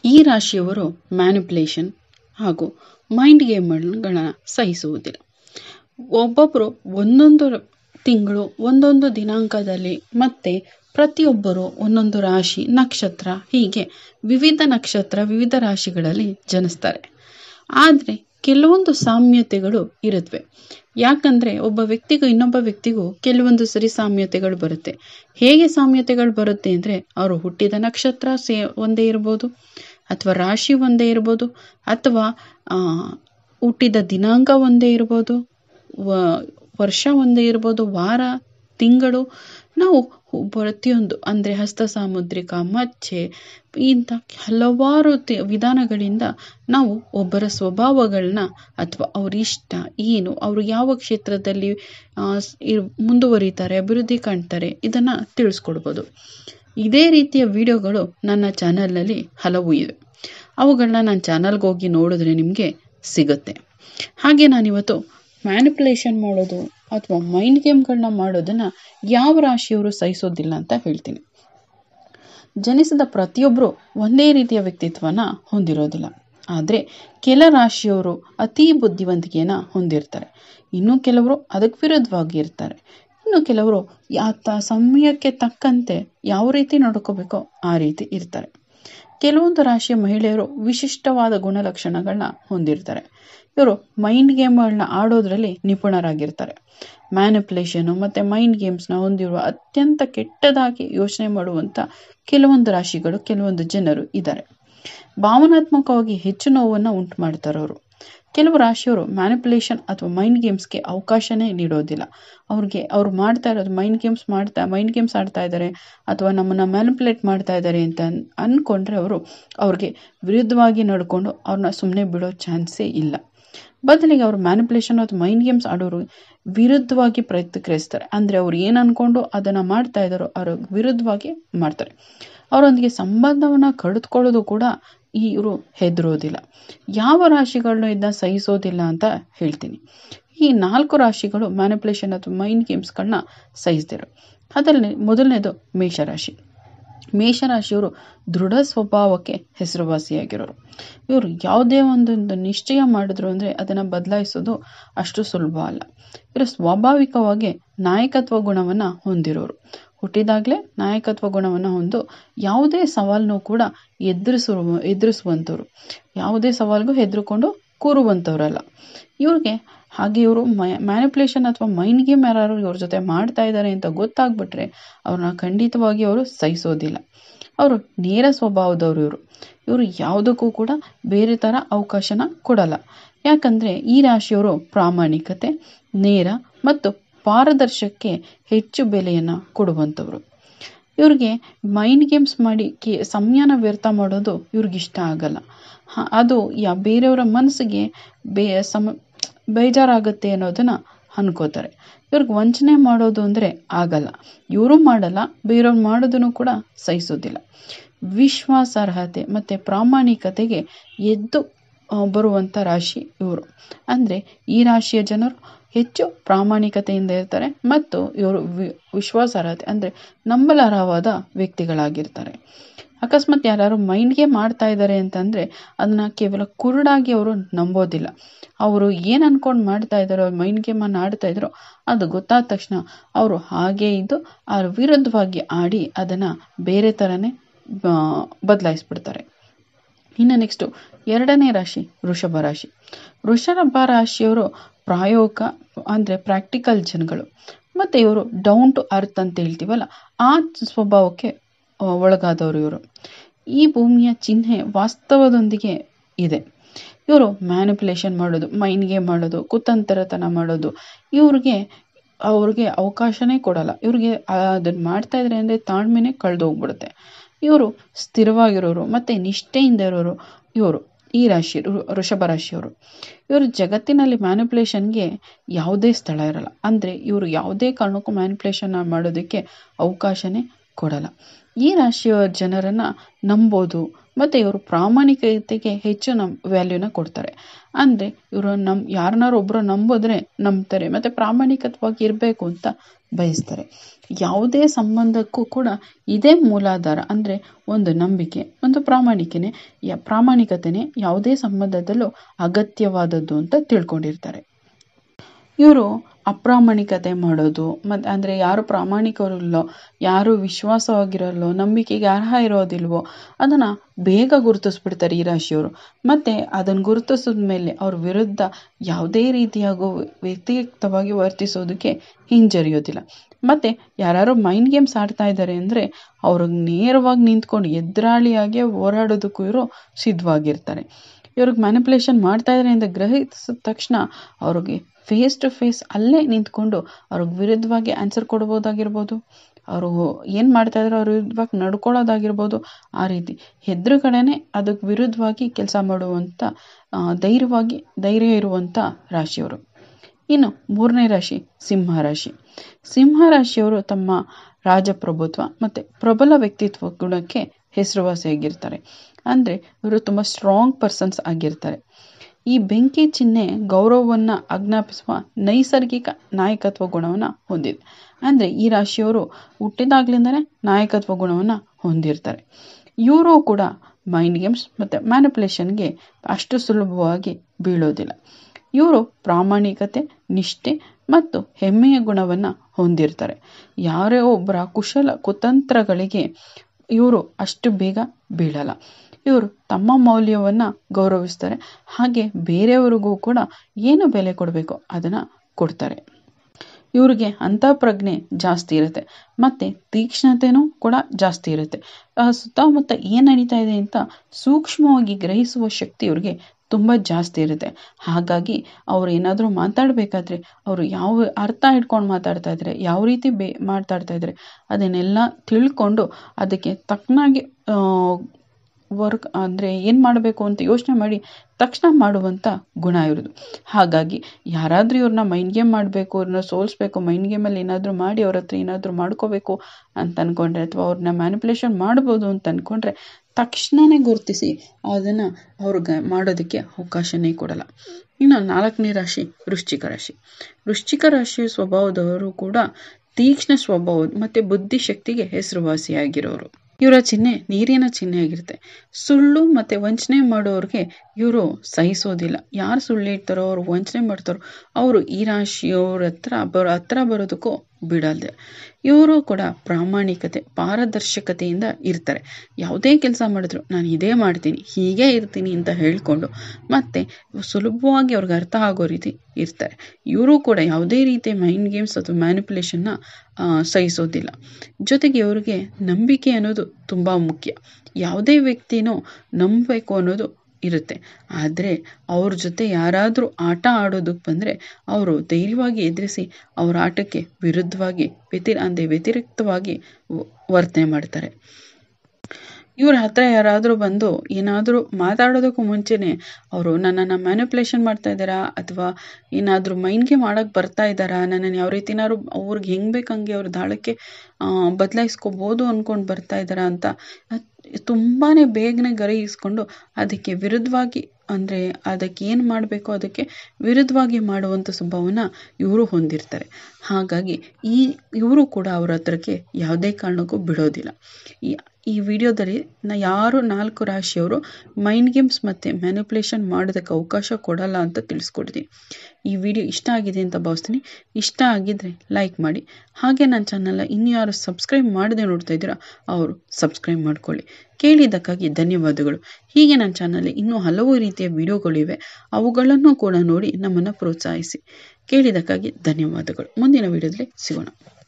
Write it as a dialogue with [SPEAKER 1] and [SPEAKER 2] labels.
[SPEAKER 1] ಈ ರಾಶಿಯವರು ಮ್ಯಾನಿಪುಲೇಷನ್ ಹಾಗೂ ಮೈಂಡ್ ಗೇಮ್ಗಳನ್ನ ಸಹಿಸುವುದಿಲ್ಲ ಒಬ್ಬೊಬ್ಬರು ಒಂದೊಂದು ತಿಂಗಳು ಒಂದೊಂದು ದಿನಾಂಕದಲ್ಲಿ ಮತ್ತು ಪ್ರತಿಯೊಬ್ಬರು ಒಂದೊಂದು ರಾಶಿ ನಕ್ಷತ್ರ ಹೀಗೆ ವಿವಿಧ ನಕ್ಷತ್ರ ವಿವಿಧ ರಾಶಿಗಳಲ್ಲಿ ಜನಿಸ್ತಾರೆ ಆದರೆ ಕೆಲವೊಂದು ಸಾಮ್ಯತೆಗಳು ಇರುತ್ತವೆ ಯಾಕಂದರೆ ಒಬ್ಬ ವ್ಯಕ್ತಿಗೂ ಇನ್ನೊಬ್ಬ ವ್ಯಕ್ತಿಗೂ ಕೆಲವೊಂದು ಸರಿ ಸಾಮ್ಯತೆಗಳು ಬರುತ್ತೆ ಹೇಗೆ ಸಾಮ್ಯತೆಗಳು ಬರುತ್ತೆ ಅಂದರೆ ಅವರು ಹುಟ್ಟಿದ ನಕ್ಷತ್ರ ಸೇ ಒಂದೇ ಇರ್ಬೋದು ಅಥವಾ ರಾಶಿ ಒಂದೇ ಇರ್ಬೋದು ಅಥವಾ ಹುಟ್ಟಿದ ದಿನಾಂಕ ಒಂದೇ ಇರ್ಬೋದು ವರ್ಷ ಒಂದೇ ಇರ್ಬೋದು ವಾರ ತಿಂಗಳು ನಾವು ಪ್ರತಿಯೊಂದು ಅಂದರೆ ಹಸ್ತ ಸಾಮುದ್ರಿಕ ಮಚ್ಚೆ ಇಂಥ ಹಲವಾರು ತಿ ವಿಧಾನಗಳಿಂದ ನಾವು ಒಬ್ಬರ ಸ್ವಭಾವಗಳನ್ನ ಅಥವಾ ಅವ್ರ ಇಷ್ಟ ಏನು ಅವರು ಯಾವ ಕ್ಷೇತ್ರದಲ್ಲಿ ಮುಂದುವರಿತಾರೆ ಅಭಿವೃದ್ಧಿ ಕಾಣ್ತಾರೆ ಇದನ್ನು ತಿಳಿಸ್ಕೊಡ್ಬೋದು ಇದೇ ರೀತಿಯ ವಿಡಿಯೋಗಳು ನನ್ನ ಚಾನಲ್ನಲ್ಲಿ ಹಲವು ಇವೆ ಅವುಗಳನ್ನ ನನ್ನ ಚಾನಲ್ಗೆ ಹೋಗಿ ನೋಡಿದ್ರೆ ನಿಮಗೆ ಸಿಗುತ್ತೆ ಹಾಗೆ ನಾನಿವತ್ತು ಮ್ಯಾನಿಪುಲೇಷನ್ ಮಾಡೋದು ಅಥವಾ ಮೈಂಡ್ ಗೇಮ್ಗಳನ್ನ ಮಾಡೋದನ್ನು ಯಾವ ರಾಶಿಯವರು ಸಹಿಸೋದಿಲ್ಲ ಅಂತ ಹೇಳ್ತೀನಿ ಜನಿಸಿದ ಪ್ರತಿಯೊಬ್ಬರು ಒಂದೇ ರೀತಿಯ ವ್ಯಕ್ತಿತ್ವನ ಹೊಂದಿರೋದಿಲ್ಲ ಆದರೆ ಕೆಲ ರಾಶಿಯವರು ಅತೀ ಬುದ್ಧಿವಂತಿಕೆಯನ್ನು ಹೊಂದಿರ್ತಾರೆ ಇನ್ನು ಕೆಲವರು ಅದಕ್ಕೆ ವಿರುದ್ಧವಾಗಿ ಇರ್ತಾರೆ ಇನ್ನು ಕೆಲವರು ಆತ ಸಮಯಕ್ಕೆ ತಕ್ಕಂತೆ ಯಾವ ರೀತಿ ನಡ್ಕೋಬೇಕೋ ಆ ರೀತಿ ಇರ್ತಾರೆ ಕೆಲವೊಂದು ರಾಶಿಯ ಮಹಿಳೆಯರು ವಿಶಿಷ್ಟವಾದ ಗುಣಲಕ್ಷಣಗಳನ್ನ ಹೊಂದಿರ್ತಾರೆ ಇವರು ಮೈಂಡ್ ಗೇಮ್ಗಳನ್ನ ಆಡೋದ್ರಲ್ಲಿ ನಿಪುಣರಾಗಿರ್ತಾರೆ ಮ್ಯಾನಿಪುಲೇಷನು ಮತ್ತು ಮೈಂಡ್ ಗೇಮ್ಸ್ನ ಹೊಂದಿರುವ ಅತ್ಯಂತ ಕೆಟ್ಟದಾಗಿ ಯೋಚನೆ ಮಾಡುವಂಥ ಕೆಲವೊಂದು ರಾಶಿಗಳು ಕೆಲವೊಂದು ಜನರು ಇದ್ದಾರೆ ಭಾವನಾತ್ಮಕವಾಗಿ ಹೆಚ್ಚು ನೋವನ್ನು ಉಂಟು ಮಾಡ್ತಾರೆ ಅವರು ಕೆಲವು ರಾಶಿಯವರು ಮ್ಯಾನಿಪುಲೇಷನ್ ಅಥವಾ ಮೈಂಡ್ ಗೇಮ್ಸ್ಗೆ ಅವಕಾಶನೇ ನೀಡೋದಿಲ್ಲ ಅವ್ರಿಗೆ ಅವ್ರು ಮಾಡ್ತಾ ಇರೋದು ಮೈಂಡ್ ಗೇಮ್ಸ್ ಮಾಡ್ತಾ ಮೈಂಡ್ ಗೇಮ್ಸ್ ಆಡ್ತಾ ಇದ್ದಾರೆ ಅಥವಾ ನಮ್ಮನ್ನು ಮ್ಯಾನಿಪುಲೇಟ್ ಮಾಡ್ತಾ ಇದ್ದಾರೆ ಅಂತ ಅಂದ್ಕೊಂಡ್ರೆ ಅವರು ಅವ್ರಿಗೆ ವಿರುದ್ಧವಾಗಿ ನಡ್ಕೊಂಡು ಅವ್ರನ್ನ ಸುಮ್ಮನೆ ಬಿಡೋ ಚಾನ್ಸೇ ಇಲ್ಲ ಬದಲಿಗೆ ಅವರು ಮ್ಯಾನಿಪುಲೇಷನ್ ಅಥವಾ ಮೈಂಡ್ ಗೇಮ್ಸ್ ಆಡೋರು ವಿರುದ್ಧವಾಗಿ ಪ್ರತಿಕ್ರಿಯಿಸ್ತಾರೆ ಅಂದರೆ ಅವ್ರು ಏನು ಅಂದ್ಕೊಂಡು ಅದನ್ನು ಮಾಡ್ತಾ ಇದ್ದಾರೋ ಅವ್ರ ವಿರುದ್ಧವಾಗಿ ಮಾಡ್ತಾರೆ ಅವರೊಂದಿಗೆ ಸಂಬಂಧವನ್ನು ಕಡಿದುಕೊಳ್ಳೋದು ಕೂಡ ಇವರು ಹೆದರೋದಿಲ್ಲ ಯಾವ ರಾಶಿಗಳನ್ನೂ ಇದನ್ನ ಸಹಿಸೋದಿಲ್ಲ ಅಂತ ಹೇಳ್ತೀನಿ ಈ ನಾಲ್ಕು ರಾಶಿಗಳು ಮ್ಯಾನಿಪುಲೇಷನ್ ಅಥವಾ ಮೈಂಡ್ ಗೇಮ್ಸ್ಗಳನ್ನ ಸಹಿಸ್ದಿರೋ ಅದರಲ್ಲಿ ಮೊದಲನೇದು ಮೇಷರಾಶಿ ಮೇಷರಾಶಿಯವರು ದೃಢ ಸ್ವಭಾವಕ್ಕೆ ಹೆಸರುವಾಸಿಯಾಗಿರೋರು ಇವರು ಯಾವುದೇ ಒಂದೊಂದು ನಿಶ್ಚಯ ಮಾಡಿದ್ರು ಅಂದರೆ ಅದನ್ನು ಬದಲಾಯಿಸೋದು ಅಷ್ಟು ಸುಲಭ ಅಲ್ಲ ಇವರು ಸ್ವಾಭಾವಿಕವಾಗಿ ನಾಯಕತ್ವ ಗುಣವನ್ನು ಹೊಂದಿರೋರು ಹುಟ್ಟಿದಾಗಲೇ ನಾಯಕತ್ವ ಗುಣವನ್ನು ಹೊಂದು ಯಾವುದೇ ಸವಾಲನ್ನು ಕೂಡ ಎದುರಿಸುವ ಎದುರಿಸುವಂಥವ್ರು ಯಾವುದೇ ಸವಾಲಿಗೂ ಹೆದರ್ಕೊಂಡು ಕೂರುವಂಥವ್ರಲ್ಲ ಇವ್ರಿಗೆ ಹಾಗೆ ಇವರು ಮ್ಯಾನಿಪುಲೇಷನ್ ಅಥವಾ ಮೈಂಡ್ ಗೇಮ್ ಯಾರು ಇವ್ರ ಜೊತೆ ಮಾಡ್ತಾ ಇದ್ದಾರೆ ಅಂತ ಗೊತ್ತಾಗ್ಬಿಟ್ರೆ ಅವ್ರನ್ನ ಖಂಡಿತವಾಗಿ ಅವರು ಸಹಿಸೋದಿಲ್ಲ ಅವರು ನೇರ ಸ್ವಭಾವದವರು ಇವರು ಇವರು ಯಾವುದಕ್ಕೂ ಕೂಡ ಬೇರೆ ಥರ ಅವಕಾಶನ ಕೊಡಲ್ಲ ಯಾಕಂದರೆ ಈ ರಾಶಿಯವರು ಪ್ರಾಮಾಣಿಕತೆ ನೇರ ಮತ್ತು ಪಾರದರ್ಶಕ್ಕೆ ಹೆಚ್ಚು ಬೆಲೆಯನ್ನು ಕೊಡುವಂಥವ್ರು ಇವ್ರಿಗೆ ಮೈಂಡ್ ಗೇಮ್ಸ್ ಮಾಡಿ ಕೇ ಸಮಯನ ವ್ಯರ್ಥ ಮಾಡೋದು ಇವ್ರಿಗಿಷ್ಟ ಆಗಲ್ಲ ಅದು ಯಾ ಬೇರೆಯವರ ಮನಸ್ಸಿಗೆ ಬೇ ಸಮ ಬೇಜಾರಾಗುತ್ತೆ ಅನ್ನೋದನ್ನು ಅನ್ಕೋತಾರೆ ಇವ್ರಿಗೆ ವಂಚನೆ ಮಾಡೋದು ಅಂದರೆ ಆಗಲ್ಲ ಇವರು ಮಾಡಲ್ಲ ಬೇರೆಯವ್ರು ಮಾಡೋದನ್ನು ಕೂಡ ಸಹಿಸೋದಿಲ್ಲ ವಿಶ್ವಾಸಾರ್ಹತೆ ಮತ್ತು ಪ್ರಾಮಾಣಿಕತೆಗೆ ಎದ್ದು ಬರುವಂಥ ರಾಶಿ ಇವರು ಅಂದರೆ ಈ ರಾಶಿಯ ಜನರು ಹೆಚ್ಚು ಪ್ರಾಮಾಣಿಕತೆಯಿಂದ ಇರ್ತಾರೆ ಮತ್ತು ಇವರು ವಿ ವಿಶ್ವಾಸಾರ್ಹತೆ ಅಂದರೆ ನಂಬಲಾರ್ಹವಾದ ವ್ಯಕ್ತಿಗಳಾಗಿರ್ತಾರೆ ಅಕಸ್ಮಾತ್ ಯಾರು ಮೈಂಡ್ಗೆ ಮಾಡ್ತಾ ಇದ್ದಾರೆ ಅಂತಂದರೆ ಅದನ್ನು ಕೇವಲ ಕುರುಡಾಗಿ ಅವರು ನಂಬೋದಿಲ್ಲ ಅವರು ಏನು ಅಂದ್ಕೊಂಡು ಮಾಡ್ತಾ ಇದ್ದಾರೋ ಅವ್ರು ಮೈಂಡ್ ಗೇಮನ್ನು ಆಡ್ತಾ ಇದ್ದಾರೋ ಅದು ಗೊತ್ತಾದ ತಕ್ಷಣ ಅವರು ಹಾಗೇ ಇದ್ದು ಅವ್ರ ವಿರುದ್ಧವಾಗಿ ಆಡಿ ಅದನ್ನು ಬೇರೆ ಥರನೇ ಬದಲಾಯಿಸ್ಬಿಡ್ತಾರೆ ಇನ್ನು ನೆಕ್ಸ್ಟು ಎರಡನೇ ರಾಶಿ ವೃಷಭ ರಾಶಿ ವೃಷಭ ರಾಶಿಯವರು ಪ್ರಾಯೋಗಿಕ ಅಂದರೆ ಪ್ರಾಕ್ಟಿಕಲ್ ಜನಗಳು ಮತ್ತು ಇವರು ಡೌನ್ ಟು ಅರ್ತ್ ಅಂತ ಹೇಳ್ತೀವಲ್ಲ ಆ ಸ್ವಭಾವಕ್ಕೆ ಒಳಗಾದವರು ಇವರು ಈ ಭೂಮಿಯ ಚಿಹ್ನೆ ವಾಸ್ತವದೊಂದಿಗೆ ಇದೆ ಇವರು ಮ್ಯಾನಿಪುಲೇಷನ್ ಮಾಡೋದು ಮೈಂಡ್ಗೆ ಮಾಡೋದು ಕುತಂತ್ರತನ ಮಾಡೋದು ಇವ್ರಿಗೆ ಅವ್ರಿಗೆ ಅವಕಾಶನೇ ಕೊಡಲ್ಲ ಇವ್ರಿಗೆ ಅದನ್ನು ಮಾಡ್ತಾ ಇದ್ದಾರೆ ಅಂದರೆ ತಾಳ್ಮೆನೇ ಕಳೆದು ಹೋಗ್ಬಿಡುತ್ತೆ ಇವರು ಸ್ಥಿರವಾಗಿರೋರು ಮತ್ತು ನಿಷ್ಠೆಯಿಂದ ಇರೋರು ಇವರು ಈ ರಾಶಿ ವೃಷಭ ರಾಶಿಯವರು ಇವರು ಜಗತ್ತಿನಲ್ಲಿ ಮ್ಯಾನಿಪುಲೇಷನ್ಗೆ ಯಾವುದೇ ಸ್ಥಳ ಇರಲ್ಲ ಅಂದರೆ ಇವರು ಯಾವುದೇ ಕಾರಣಕ್ಕೂ ಮ್ಯಾನಿಪುಲೇಷನ್ ಮಾಡೋದಕ್ಕೆ ಅವಕಾಶನೇ ಕೊಡಲ್ಲ ಈ ರಾಶಿಯ ಜನರನ್ನು ನಂಬೋದು ಮತ್ತು ಇವರು ಪ್ರಾಮಾಣಿಕತೆಗೆ ಹೆಚ್ಚು ನಮ್ ವ್ಯಾಲ್ಯೂನ ಕೊಡ್ತಾರೆ ಅಂದರೆ ಇವರು ನಮ್ಮ ಯಾರನ್ನಾರು ಒಬ್ಬರು ನಂಬಿದ್ರೆ ನಂಬ್ತಾರೆ ಮತ್ತು ಪ್ರಾಮಾಣಿಕವಾಗಿ ಇರಬೇಕು ಅಂತ ಬಯಸ್ತಾರೆ ಯಾವುದೇ ಸಂಬಂಧಕ್ಕೂ ಕೂಡ ಇದೇ ಮೂಲಾಧಾರ ಅಂದರೆ ಒಂದು ನಂಬಿಕೆ ಒಂದು ಪ್ರಾಮಾಣಿಕನೆ ಯ ಪ್ರಾಮಾಣಿಕತೆನೇ ಯಾವುದೇ ಸಂಬಂಧದಲ್ಲೂ ಅಗತ್ಯವಾದದ್ದು ಅಂತ ತಿಳ್ಕೊಂಡಿರ್ತಾರೆ ಇವರು ಅಪ್ರಾಮಾಣಿಕತೆ ಮಾಡೋದು ಮತ್ತು ಅಂದರೆ ಯಾರು ಪ್ರಾಮಾಣಿಕರಿಲ್ಲೋ ಯಾರು ವಿಶ್ವಾಸವಾಗಿರಲ್ಲೋ ನಂಬಿಕೆಗೆ ಅರ್ಹ ಇರೋದಿಲ್ವೋ ಅದನ್ನು ಬೇಗ ಗುರುತಿಸ್ಬಿಡ್ತಾರೆ ಈ ರಾಶಿಯವರು ಮತ್ತು ಅದನ್ನು ಗುರುತಿಸಿದ ಮೇಲೆ ಅವ್ರ ವಿರುದ್ಧ ಯಾವುದೇ ರೀತಿಯಾಗೋ ವ್ಯತಿರಿಕ್ತವಾಗಿ ವರ್ತಿಸೋದಕ್ಕೆ ಹಿಂಜರಿಯೋದಿಲ್ಲ ಮತ್ತು ಯಾರು ಮೈಂಡ್ ಗೇಮ್ಸ್ ಆಡ್ತಾ ಇದ್ದಾರೆ ಅಂದರೆ ಅವ್ರಿಗೆ ನೇರವಾಗಿ ನಿಂತ್ಕೊಂಡು ಎದುರಾಳಿಯಾಗೆ ಹೋರಾಡೋದಕ್ಕೂ ಇವರು ಸಿದ್ಧವಾಗಿರ್ತಾರೆ ಇವ್ರಿಗೆ ಮ್ಯಾನಿಪುಲೇಷನ್ ಮಾಡ್ತಾ ಇದ್ದಾರೆ ಅಂತ ಗ್ರಹಿಸಿದ ತಕ್ಷಣ ಅವ್ರಿಗೆ ಫೇಸ್ ಟು ಫೇಸ್ ಅಲ್ಲೇ ನಿಂತ್ಕೊಂಡು ಅವ್ರಿಗೆ ವಿರುದ್ಧವಾಗಿ ಆನ್ಸರ್ ಕೊಡ್ಬೋದಾಗಿರ್ಬೋದು ಅವರು ಏನು ಮಾಡ್ತಾ ಇದ್ರು ಅವ್ರ ವಿರುದ್ಧವಾಗಿ ನಡ್ಕೊಳ್ಳೋದಾಗಿರ್ಬೋದು ಆ ರೀತಿ ಎದುರುಗಡೆನೆ ಅದಕ್ಕೆ ವಿರುದ್ಧವಾಗಿ ಕೆಲಸ ಮಾಡುವಂಥ ಧೈರ್ಯವಾಗಿ ಧೈರ್ಯ ಇರುವಂಥ ರಾಶಿಯವರು ಇನ್ನು ಮೂರನೇ ರಾಶಿ ಸಿಂಹ ರಾಶಿ ಸಿಂಹ ರಾಶಿಯವರು ತಮ್ಮ ರಾಜಪ್ರಭುತ್ವ ಮತ್ತು ಪ್ರಬಲ ವ್ಯಕ್ತಿತ್ವ ಗುಣಕ್ಕೆ ಹೆಸರುವಾಸಿಯಾಗಿರ್ತಾರೆ ಅಂದರೆ ಇವರು ತುಂಬ ಸ್ಟ್ರಾಂಗ್ ಪರ್ಸನ್ಸ್ ಆಗಿರ್ತಾರೆ ಈ ಬೆಂಕಿ ಚಿಹ್ನೆ ಗೌರವವನ್ನು ಆಜ್ಞಾಪಿಸುವ ನೈಸರ್ಗಿಕ ನಾಯಕತ್ವ ಗುಣವನ್ನು ಹೊಂದಿದೆ ಅಂದರೆ ಈ ರಾಶಿಯವರು ಹುಟ್ಟಿದಾಗ್ಲಿಂದನೇ ನಾಯಕತ್ವ ಗುಣವನ್ನು ಹೊಂದಿರ್ತಾರೆ ಇವರು ಕೂಡ ಮೈಂಡ್ ಗೇಮ್ಸ್ ಮತ್ತು ಮ್ಯಾನಿಪುಲೇಷನ್ಗೆ ಅಷ್ಟು ಸುಲಭವಾಗಿ ಬೀಳೋದಿಲ್ಲ ಇವರು ಪ್ರಾಮಾಣಿಕತೆ ನಿಷ್ಠೆ ಮತ್ತು ಹೆಮ್ಮೆಯ ಗುಣವನ್ನು ಹೊಂದಿರ್ತಾರೆ ಯಾರೇ ಒಬ್ಬರ ಕುಶಲ ಕುತಂತ್ರಗಳಿಗೆ ಇವರು ಅಷ್ಟು ಬೇಗ ಬೀಳಲ್ಲ ಇವರು ತಮ್ಮ ಮೌಲ್ಯವನ್ನು ಗೌರವಿಸ್ತಾರೆ ಹಾಗೆ ಬೇರೆಯವರಿಗೂ ಕೂಡ ಏನು ಬೆಲೆ ಕೊಡಬೇಕು ಅದನ್ನು ಕೊಡ್ತಾರೆ ಇವ್ರಿಗೆ ಅಂತಃಪ್ರಜ್ಞೆ ಜಾಸ್ತಿ ಇರುತ್ತೆ ಮತ್ತು ತೀಕ್ಷ್ಣತೆಯೂ ಕೂಡ ಜಾಸ್ತಿ ಇರುತ್ತೆ ಸುತ್ತಮುತ್ತ ಏನು ನಡೀತಾ ಇದೆ ಅಂತ ಸೂಕ್ಷ್ಮವಾಗಿ ಗ್ರಹಿಸುವ ಶಕ್ತಿ ಇವ್ರಿಗೆ ತುಂಬ ಜಾಸ್ತಿ ಇರುತ್ತೆ ಹಾಗಾಗಿ ಅವ್ರು ಏನಾದರೂ ಮಾತಾಡಬೇಕಾದ್ರೆ ಅವರು ಯಾವ ಅರ್ಥ ಇಟ್ಕೊಂಡು ಮಾತಾಡ್ತಾ ಇದ್ದಾರೆ ಯಾವ ರೀತಿ ಬೇ ಮಾತಾಡ್ತಾ ಇದ್ದಾರೆ ಅದನ್ನೆಲ್ಲ ತಿಳ್ಕೊಂಡು ಅದಕ್ಕೆ ತಕ್ಕನಾಗಿ ವರ್ಕ್ ಅಂದರೆ ಏನು ಮಾಡಬೇಕು ಅಂತ ಯೋಚನೆ ಮಾಡಿ ತಕ್ಷಣ ಮಾಡುವಂಥ ಗುಣ ಇರೋದು ಹಾಗಾಗಿ ಯಾರಾದರೂ ಇವ್ರನ್ನ ಮೈಂಡ್ ಗೇಮ್ ಮಾಡಬೇಕು ಅವ್ರನ್ನ ಸೋಲಿಸ್ಬೇಕು ಮೈಂಡ್ ಗೇಮಲ್ಲಿ ಏನಾದರೂ ಮಾಡಿ ಅವ್ರ ಹತ್ರ ಏನಾದರೂ ಮಾಡ್ಕೋಬೇಕು ಅಂತ ಅಂದ್ಕೊಂಡ್ರೆ ಅಥವಾ ಅವ್ರನ್ನ ಮ್ಯಾನಿಪುಲೇಷನ್ ಮಾಡ್ಬೋದು ಅಂತ ಅಂದ್ಕೊಂಡ್ರೆ ತಕ್ಷಣವೇ ಗುರುತಿಸಿ ಅದನ್ನು ಅವ್ರಿಗೆ ಮಾಡೋದಕ್ಕೆ ಅವಕಾಶನೇ ಕೊಡಲ್ಲ ಇನ್ನು ನಾಲ್ಕನೇ ರಾಶಿ ವೃಶ್ಚಿಕ ರಾಶಿ ವೃಶ್ಚಿಕ ರಾಶಿಯ ಸ್ವಭಾವದವರು ಕೂಡ ತೀಕ್ಷ್ಣ ಸ್ವಭಾವ ಮತ್ತು ಬುದ್ಧಿಶಕ್ತಿಗೆ ಹೆಸರುವಾಸಿಯಾಗಿರೋರು ಇವರ ಚಿಹ್ನೆ ನೀರಿನ ಚಿಹ್ನೆ ಆಗಿರುತ್ತೆ ಸುಳ್ಳು ಮತ್ತು ವಂಚನೆ ಮಾಡೋರಿಗೆ ಇವರು ಸಹಿಸೋದಿಲ್ಲ ಯಾರು ಸುಳ್ಳು ಇಡ್ತಾರೋ ಅವ್ರು ವಂಚನೆ ಮಾಡ್ತಾರೋ ಅವರು ಈ ರಾಶಿಯವ್ರ ಹತ್ರ ಬರೋ ಹತ್ರ ಬರೋದಕ್ಕೂ ಬಿಡಲ್ದೆ ಇವರು ಕೂಡ ಪ್ರಾಮಾಣಿಕತೆ ಪಾರದರ್ಶಕತೆಯಿಂದ ಇರ್ತಾರೆ ಯಾವುದೇ ಕೆಲಸ ಮಾಡಿದ್ರು ನಾನು ಇದೇ ಮಾಡ್ತೀನಿ ಹೀಗೆ ಇರ್ತೀನಿ ಅಂತ ಹೇಳಿಕೊಂಡು ಮತ್ತು ಸುಲಭವಾಗಿ ಅವ್ರಿಗೆ ಅರ್ಥ ಆಗೋ ರೀತಿ ಇರ್ತಾರೆ ಇವರು ಕೂಡ ಯಾವುದೇ ರೀತಿಯ ಮೈಂಡ್ ಗೇಮ್ಸ್ ಅಥವಾ ಮ್ಯಾನಿಪುಲೇಷನ್ನ ಸಹಿಸೋದಿಲ್ಲ ಜೊತೆಗೆ ಇವರಿಗೆ ನಂಬಿಕೆ ಅನ್ನೋದು ತುಂಬ ಮುಖ್ಯ ಯಾವುದೇ ವ್ಯಕ್ತಿನೂ ನಂಬಬೇಕು ಅನ್ನೋದು ಇರುತ್ತೆ ಆದರೆ ಅವ್ರ ಜೊತೆ ಯಾರಾದರೂ ಆಟ ಆಡೋದಕ್ಕೆ ಬಂದರೆ ಅವರು ಧೈರ್ಯವಾಗಿ ಎದುರಿಸಿ ಅವ್ರ ಆಟಕ್ಕೆ ವಿರುದ್ಧವಾಗಿ ವ್ಯತಿ ಅಂದರೆ ವ್ಯತಿರಿಕ್ತವಾಗಿ ವರ್ತನೆ ಮಾಡ್ತಾರೆ ಇವ್ರ ಹತ್ರ ಯಾರಾದರೂ ಬಂದು ಏನಾದರೂ ಮಾತಾಡೋದಕ್ಕೂ ಮುಂಚೆನೇ ಅವರು ನನ್ನನ್ನು ಮ್ಯಾನಿಪುಲೇಷನ್ ಮಾಡ್ತಾ ಇದ್ದಾರಾ ಅಥವಾ ಏನಾದರೂ ಮೈಂಡ್ಗೆ ಮಾಡೋಕ್ಕೆ ಬರ್ತಾ ಇದ್ದಾರಾ ನನ್ನನ್ನು ಯಾವ ರೀತಿನಾದ್ರು ಅವ್ರಿಗೆ ಹೆಂಗೆ ಬೇಕು ಹಂಗೆ ಅವ್ರ ದಾಳಕ್ಕೆ ಬದಲಾಯಿಸ್ಕೋಬೋದು ಅಂದ್ಕೊಂಡು ಬರ್ತಾ ಇದ್ದಾರಾ ಅಂತ ತುಂಬಾ ಬೇಗನೆ ಗ್ರಹಿಸ್ಕೊಂಡು ಅದಕ್ಕೆ ವಿರುದ್ಧವಾಗಿ ಅಂದರೆ ಅದಕ್ಕೆ ಏನು ಮಾಡಬೇಕೋ ಅದಕ್ಕೆ ವಿರುದ್ಧವಾಗಿ ಮಾಡುವಂಥ ಸ್ವಭಾವನ ಇವರು ಹೊಂದಿರ್ತಾರೆ ಹಾಗಾಗಿ ಈ ಇವರು ಕೂಡ ಅವ್ರ ಹತ್ರಕ್ಕೆ ಯಾವುದೇ ಕಾರಣಕ್ಕೂ ಬಿಡೋದಿಲ್ಲ ಈ ಈ ವಿಡಿಯೋದಲ್ಲಿ ನಾ ಯಾರು ನಾಲ್ಕು ರಾಶಿಯವರು ಮೈಂಡ್ ಗೇಮ್ಸ್ ಮತ್ತು ಮ್ಯಾನಿಪುಲೇಷನ್ ಮಾಡೋದಕ್ಕೆ ಅವಕಾಶ ಕೊಡಲ್ಲ ಅಂತ ತಿಳಿಸ್ಕೊಡ್ತೀನಿ ಈ ವಿಡಿಯೋ ಇಷ್ಟ ಆಗಿದೆ ಅಂತ ಭಾವಿಸ್ತೀನಿ ಇಷ್ಟ ಆಗಿದ್ದರೆ ಲೈಕ್ ಮಾಡಿ ಹಾಗೆ ನನ್ನ ಚಾನಲ್ನ ಇನ್ನು ಯಾರು ಸಬ್ಸ್ಕ್ರೈಬ್ ಮಾಡದೆ ನೋಡ್ತಾ ಇದ್ದೀರಾ ಅವರು ಸಬ್ಸ್ಕ್ರೈಬ್ ಮಾಡ್ಕೊಳ್ಳಿ ಕೇಳಿದ್ದಕ್ಕಾಗಿ ಧನ್ಯವಾದಗಳು ಹೀಗೆ ನನ್ನ ಚಾನಲ್ಲಿ ಇನ್ನೂ ಹಲವು ರೀತಿಯ ವಿಡಿಯೋಗಳಿವೆ ಅವುಗಳನ್ನು ಕೂಡ ನೋಡಿ ನಮ್ಮನ್ನು ಪ್ರೋತ್ಸಾಹಿಸಿ ಕೇಳಿದ್ದಕ್ಕಾಗಿ ಧನ್ಯವಾದಗಳು ಮುಂದಿನ ವಿಡಿಯೋದಲ್ಲಿ ಸಿಗೋಣ